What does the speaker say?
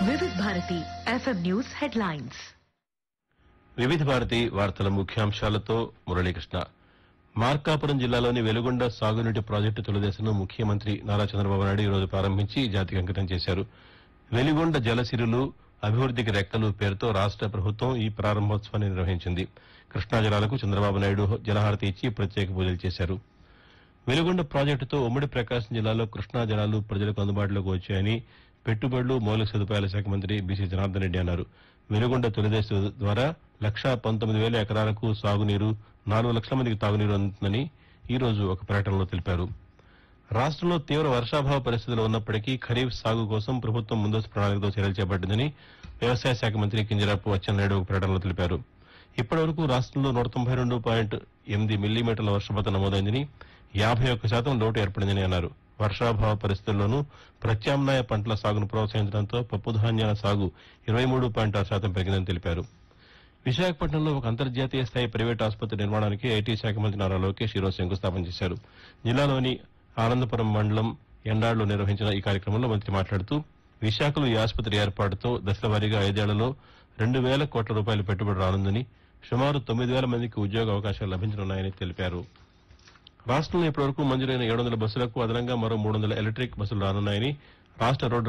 వివిధ Bharati FM news headlines వివిధ భారతి వార్తల ముఖ్యాంశాలతో మురళీకృష్ణ మార్కాపురం జిల్లాలోని వెలుగొండ సాగునీటి ప్రాజెక్టు తొలిదశను ముఖ్యమంత్రి నారా చంద్రబాబు నాయుడు ఈ రోజు ప్రారంభించి జాతికి అంకితం చేశారు వెలిగొండ జలసిరులు అభివృద్దికి రెక్కలు పేరుతో రాష్ట ప్రభుత్వం ఈ ప్రారంభోత్సవాన్ని నిర్వహించింది కృష్ణా జలాలకు చంద్రబాబు నాయుడు జలహారతి ఇచ్చి ప్రత్యేక పూజలు చేశారు వెలుగొండ ప్రాజెక్టుతో ఉమ్మడి ప్రకాశం జిల్లాలో కృష్ణా జలాలు ప్రజలకు అందుబాటులోకి వచ్చాయని పెట్టుబడులు మౌలిక సదుపాయాల శాఖ మంత్రి బీసీ జనార్దన్ రెడ్డి అన్నారు వెలుగొండ తొలిదశ ద్వారా లక్షా పంతొమ్మిది వేల ఎకరాలకు సాగునీరు నాలుగు లక్షల మందికి తాగునీరు అందుతుందని ఈ రోజు ఒక ప్రకటనలో తెలిపారు రాష్ట్రంలో తీవ్ర వర్షాభావ పరిస్థితులు ఉన్నప్పటికీ ఖరీఫ్ సాగు కోసం ప్రభుత్వం ముందస్తు ప్రణాళికతో చర్యలు చేపట్టిందని వ్యవసాయ శాఖ మంత్రి కింజరాపు అచ్చెన్నాయుడు ఒక ప్రకటనలో తెలిపారు ఇప్పటివరకు రాష్ట్రంలో నూట తొంభై రెండు పాయింట్ ఎనిమిది మిల్లీమీటర్ల వర్షపాతం నమోదైందని యాభై ఒక్క శాతం లోటు ఏర్పడిందని అన్నారు వర్షాభావ పరిస్థితుల్లోనూ ప్రత్యామ్నాయ పంటల సాగును ప్రోత్సహించడంతో పప్పు ధాన్యాల సాగు ఇరవై మూడు పాయింట్ ఆరు శాతం పెరిగిందని తెలిపారు విశాఖపట్నంలో ఒక అంతర్జాతీయ స్థాయి ప్రైవేట్ ఆసుపత్రి నిర్మాణానికి ఐటీ శాఖ మంత్రి నారా లోకేష్ ఈరోజు శంకుస్థాపన చేశారు జిల్లాలోని ఆనందపురం మండలం ఎండాడులో నిర్వహించిన ఈ కార్యక్రమంలో మంత్రి మాట్లాడుతూ విశాఖలో ఈ ఆసుపత్రి ఏర్పాటుతో దశలవారీగా ఐదేళ్లలో రెండు వేల కోట్ల రూపాయల పెట్టుబడి రానుందని సుమారు తొమ్మిది వేల మందికి ఉద్యోగ అవకాశాలు లభించనున్నాయని తెలిపారు రాష్ట్రంలో ఇప్పటివరకు మంజూరైన ఏడు వందల బస్సులకు అదనంగా మరో మూడు వందల ఎలక్ట్రిక్ బస్సులు రానున్నాయని రాష్ట్ర రోడ్డు